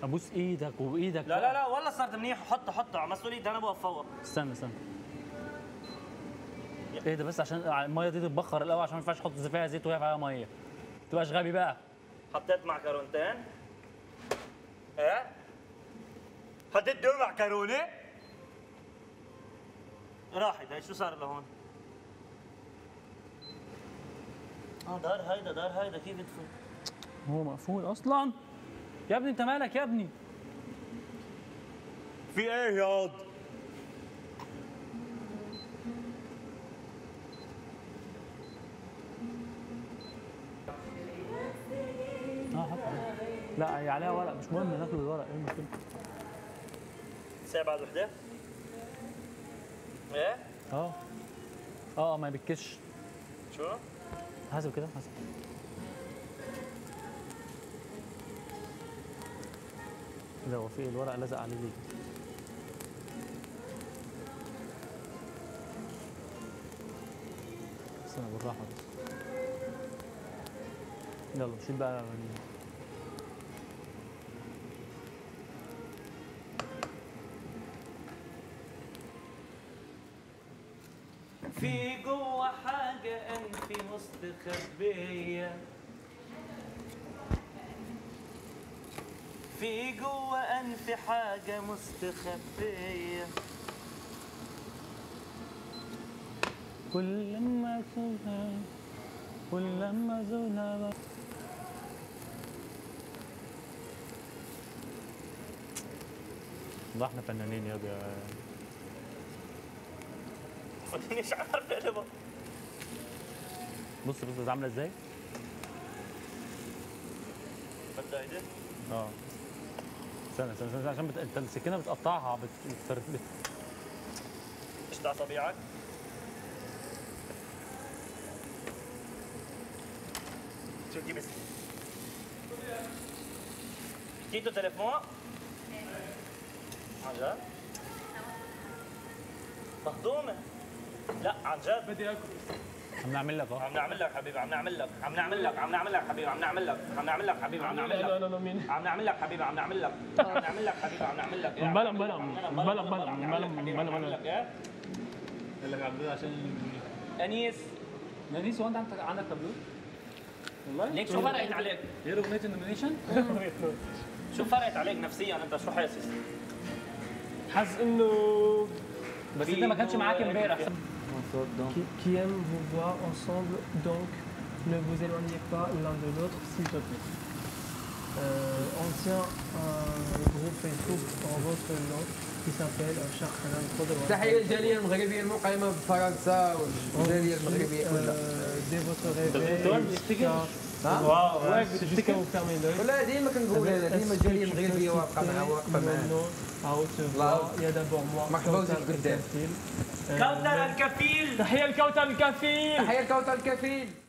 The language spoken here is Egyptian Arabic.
ابوس ايدك وايدك لا لا لا والله صارت منيح حطه حطه على مسؤوليتي انا بوقف فوق استنى استنى ايه ده بس عشان الميه دي تتبخر الاول عشان ما ينفعش تحط فيها زيت وهي فيها ميه ما تبقاش غبي بقى حطيت معكرونتين ايه حطيت دول معكرونه راحت هي شو صار لهون اه دار هيدا دار هيدا كيف تفوت هو مقفول اصلا يا ابني انت مالك يا ابني في ايه ياض اه حط لا هي عليها ورق مش مهم ناكل بالورق ايه المشكله ساعة بعد وحدة ايه اه اه ما يبكش شو حاسب كده حاسب ده هو في إيه؟ الورق لزق عليه ليه استنى بالراحه بس يلا شيل بقى من- في جوا حاجة انت مستخبية في جوا انف حاجة مستخبية كل ما زولها كل ما زولها والله احنا فنانين يا ابني مش عارف ايه اللي بق- بص بص ده عامله ازاي بدها ايدي اه استنى استنى استنى عشان بت... انت السكينه بتقطعها بت... بت... بت... ايش ده اصابيعك شو بدي بس حكيتوا تليفون؟ عن جد؟ مخدومة لا عن جد بدي اكل عم نعمل لك اه عم نعمل لك حبيبي عم نعمل لك عم نعمل لك عم نعمل لك حبيبي عم نعمل لك عم نعمل لك حبيبي عم نعمل لك عم نعمل لك حبيبي عم نعمل لك عم نعمل لك حبيبي عم نعمل لك بلا- بلا- بلا- بلا- بلا- بلا- بلا. قال لك عبدو عشان انيس نانيس هو انت عندك عندك تابلو؟ والله؟ ليك شو فرقت عليك؟ غير اغنيه النومينيشن؟ شو فرقت عليك نفسيا انت شو حاسس؟ حاسس انه بس انت ما كانش معاك امبارح qui, qui aiment vous voir ensemble, donc ne vous éloignez pas l'un de l'autre, s'il te plaît. Euh, on tient un groupe Facebook en votre nom qui s'appelle Charles Hanan Khodr. تحية الجالية المغربية المقيمة بفرنسا والجالية المغربية كلها Euh, dès votre réveil jusqu'à ها؟ jusqu'à vous fermer l'œil. ولا ديما كنقول انا ديما الجالية المغربية واقفة معها واقفة معها à haute Là. voix. Il y a d'abord moi, مرحبا Kautar وزيد قدام. Elkafil. Euh, كوثر الكفيل تحيه الكوثر الكفيل تحية الكوثر الكفيل